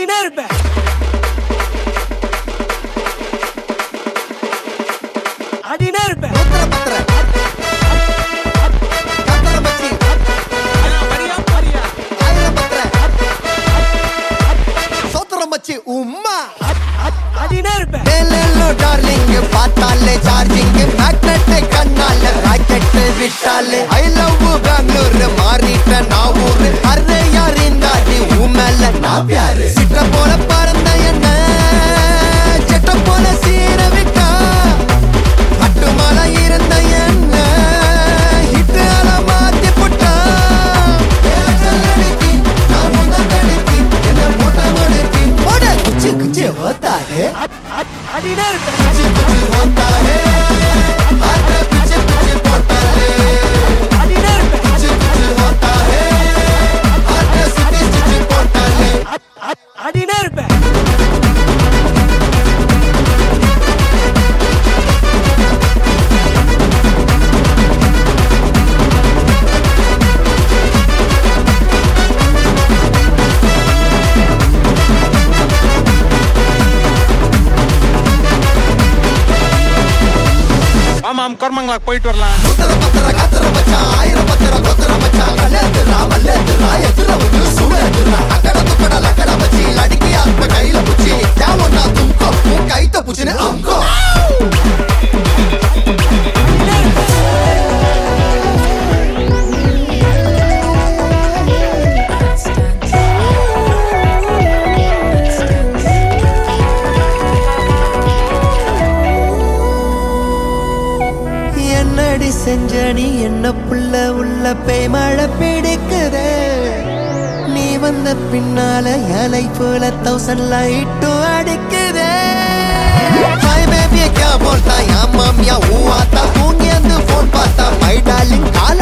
ஆடினே இருப்பேன் ஆடினே இருப்பேன் பத்திர பத்திர கத்தர மச்சி ஆயிரம் பத்திர சோத்திர மச்சி உம்மா ஆடினே இருப்பேன் டேலோ டார்லிங் பார்த்தாலே சார்ஜிங் மேக்னெட் கண்ணால ராக்கெட் விட்டாலே ஐ லவ் பெங்களூர் மாறிட்ட நான் ஊரு அரே யார் இந்த அடி உமேல நான் பியாரு சிட்ட போல பறந்த என்ன செட்ட போல சீர விட்டா அட்டுமலை இருந்த என்ன ஹிட்டால மாத்தி புட்டா குச்சி குச்சி ஓத்தாரு ஆடினே இருப்பேன் குச்சி குச்சி ஓத்தாரு ஆட்ட பிச்சு பிச்சு போட்டாரு ஆடினே இருப்பேன் குச்சி குச்சி ஓத்தாரு ஆட்ட சுத்தி சுத்தி போட்டாரு ஆடினே இருப்பேன் ஆமாம் கோர்மங்கலாக்கு போயிட்டு வரலாம் பத்திர பத்திர கத்திர மச்சான் ஆயிரம் பத்திர கொத்திர மச்சான் கல்லேத்துறா மல்லேத்துறா எத்திர வந்து சூடேத்துறா அக்கட துக்கட லக்கட மச்சி அடிக்கி அற்ப கையில புச்சி தேவன்னா தும்கோ உன் கைத்த புச்சின்னு அம்கோ என்னடி செஞ்ச நீ என்ன புள்ள உள்ள பேய் மழை பிடிக்குதே நீ வந்த பின்னால இலை போல தௌசண்ட் லைட்டும் அடிக்குதே ஹாய் பேபி क्या बोलता या मामिया हुआ था तू फोन पाता माय डार्लिंग काल